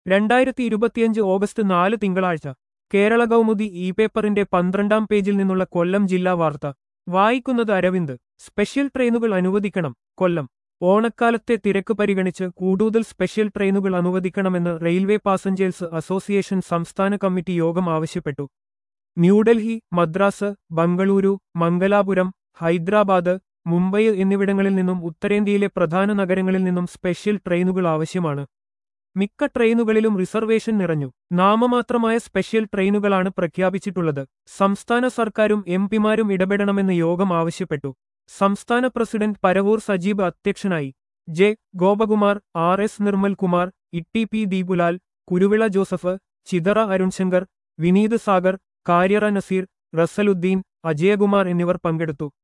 രണ്ടായിരത്തി ഇരുപത്തിയഞ്ച് ഓഗസ്റ്റ് നാല് തിങ്കളാഴ്ച കേരള കൗമുദി ഇ പേപ്പറിന്റെ പന്ത്രണ്ടാം പേജിൽ നിന്നുള്ള കൊല്ലം ജില്ലാ വാർത്ത വായിക്കുന്നത് അരവിന്ദ് സ്പെഷ്യൽ ട്രെയിനുകൾ അനുവദിക്കണം കൊല്ലം ഓണക്കാലത്തെ തിരക്ക് പരിഗണിച്ച് കൂടുതൽ സ്പെഷ്യൽ ട്രെയിനുകൾ അനുവദിക്കണമെന്ന് റെയിൽവേ പാസഞ്ചേഴ്സ് അസോസിയേഷൻ സംസ്ഥാന കമ്മിറ്റി യോഗം ആവശ്യപ്പെട്ടു ന്യൂഡൽഹി മദ്രാസ് ബംഗളൂരു മംഗലാപുരം ഹൈദരാബാദ് മുംബൈ എന്നിവിടങ്ങളിൽ നിന്നും ഉത്തരേന്ത്യയിലെ പ്രധാന നഗരങ്ങളിൽ നിന്നും സ്പെഷ്യൽ ട്രെയിനുകൾ ആവശ്യമാണ് മിക്ക ട്രെയിനുകളിലും റിസർവേഷൻ നിറഞ്ഞു നാമമാത്രമായ സ്പെഷ്യൽ ട്രെയിനുകളാണ് പ്രഖ്യാപിച്ചിട്ടുള്ളത് സംസ്ഥാന സർക്കാരും എം പിമാരും ഇടപെടണമെന്ന് യോഗം ആവശ്യപ്പെട്ടു സംസ്ഥാന പ്രസിഡന്റ് പരവൂർ സജീബ് അധ്യക്ഷനായി J Gopakumar R S Nirmalkumar Itty P Deepulal Kuruvila Joseph Chithara Arunshankar Vineeth Sagar കാര്യറ നസീർ റസലുദ്ദീൻ അജയകുമാർ എന്നിവർ പങ്കെടുത്തു